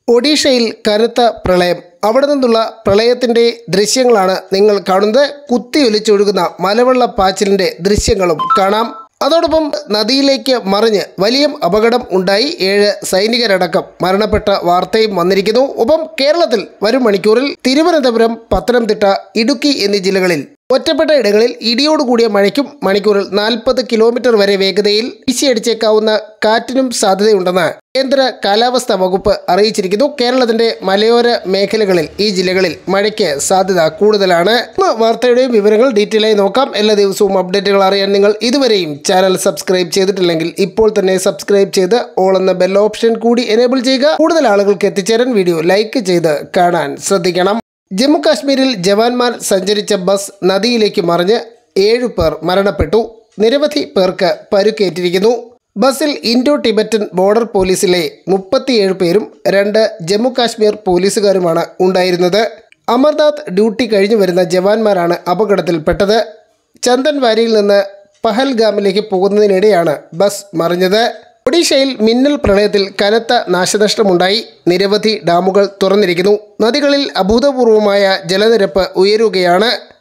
ഒഡീഷയിൽ കനത്ത പ്രളയം അവിടെ നിന്നുള്ള പ്രളയത്തിൻ്റെ ദൃശ്യങ്ങളാണ് നിങ്ങൾ കാണുന്നത് കുത്തിയൊലിച്ചൊഴുകുന്ന മലവെള്ളപ്പാച്ചിലിൻ്റെ ദൃശ്യങ്ങളും കാണാം അതോടൊപ്പം നദിയിലേക്ക് മറിഞ്ഞ് വലിയ അപകടം ഉണ്ടായി ഏഴ് സൈനികരടക്കം മരണപ്പെട്ട വാർത്തയും വന്നിരിക്കുന്നു ഒപ്പം കേരളത്തിൽ വരും മണിക്കൂറിൽ തിരുവനന്തപുരം പത്തനംതിട്ട ഇടുക്കി എന്നീ ജില്ലകളിൽ ഒറ്റപ്പെട്ട ഇടങ്ങളിൽ ഇടിയോടുകൂടിയ മഴയ്ക്കും മണിക്കൂറിൽ നാൽപ്പത് കിലോമീറ്റർ വരെ വേഗതയിൽ വീശിയടിച്ചേക്കാവുന്ന കാറ്റിനും സാധ്യതയുണ്ടെന്ന് കേന്ദ്ര കാലാവസ്ഥാ വകുപ്പ് അറിയിച്ചിരിക്കുന്നു കേരളത്തിന്റെ മലയോര മേഖലകളിൽ ഈ ജില്ലകളിൽ മഴയ്ക്ക് സാധ്യത കൂടുതലാണ് ഇന്ന് വാർത്തയുടെയും വിവരങ്ങൾ ഡീറ്റെയിൽ ആയി നോക്കാം എല്ലാ ദിവസവും അപ്ഡേറ്റുകൾ അറിയാൻ നിങ്ങൾ ഇതുവരെയും ചാനൽ സബ്സ്ക്രൈബ് ചെയ്തിട്ടില്ലെങ്കിൽ ഇപ്പോൾ തന്നെ സബ്സ്ക്രൈബ് ചെയ്ത് ഓൾ എന്ന ബെൽ ഓപ്ഷൻ കൂടി എനേബിൾ ചെയ്യുക കൂടുതൽ ആളുകൾക്ക് എത്തിച്ചേരാൻ വീഡിയോ ലൈക്ക് ചെയ്ത് കാണാൻ ശ്രദ്ധിക്കണം ജമ്മു കാശ്മീരിൽ ജവാന്മാർ സഞ്ചരിച്ച ബസ് നദിയിലേക്ക് മറിഞ്ഞ് ഏഴു പേർ മരണപ്പെട്ടു നിരവധി പേർക്ക് പരുക്കേറ്റിരിക്കുന്നു ബസ്സിൽ ഇൻഡോ ടിബറ്റൻ ബോർഡർ പോലീസിലെ മുപ്പത്തിയേഴ് പേരും രണ്ട് ജമ്മു കാശ്മീർ പോലീസുകാരുമാണ് ഉണ്ടായിരുന്നത് അമർനാഥ് ഡ്യൂട്ടി കഴിഞ്ഞു വരുന്ന ജവാന്മാരാണ് അപകടത്തിൽപ്പെട്ടത് ചന്ദൻവാരിയിൽ നിന്ന് പഹൽഗാമിലേക്ക് പോകുന്നതിനിടെയാണ് ബസ് മറിഞ്ഞത് ഒഡീഷയിൽ മിന്നൽ പ്രളയത്തിൽ കനത്ത നാശനഷ്ടമുണ്ടായി നിരവധി ഡാമുകൾ തുറന്നിരിക്കുന്നു നദികളിൽ അഭൂതപൂർവമായ ജലനിരപ്പ് ഉയരുകയാണ്